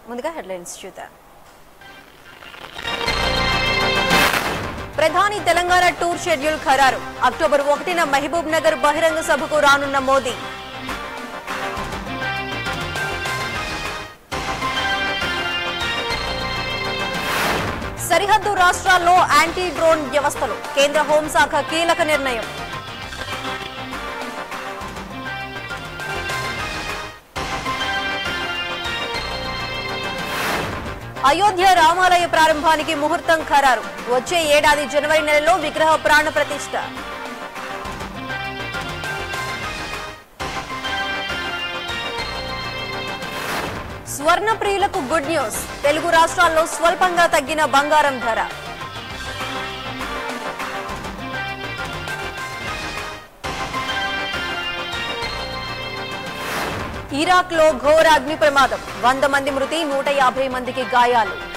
ముందుగా హెడ్లైన్స్ చూద్దాం ప్రధాని తెలంగాణ టూర్ షెడ్యూల్ ఖరారు అక్టోబర్ ఒకటిన మహబూబ్ నగర్ బహిరంగ సభకు రానున్న మోదీ సరిహద్దు రాష్ట్రాల్లో యాంటీ డ్రోన్ వ్యవస్థలు కేంద్ర హోంశాఖ కీలక నిర్ణయం అయోధ్య రామాలయ ప్రారంభానికి ముహూర్తం ఖరారు వచ్చే ఏడాది జనవరి నెలలో విగ్రహ ప్రాణ ప్రతిష్ఠ స్వర్ణ ప్రియులకు గుడ్ న్యూస్ తెలుగు రాష్ట్రాల్లో స్వల్పంగా తగ్గిన బంగారం ధర ఇరాక్ లో ఘోర అగ్ని ప్రమాదం వంద మంది మృతి నూట యాభై మందికి గాయాలు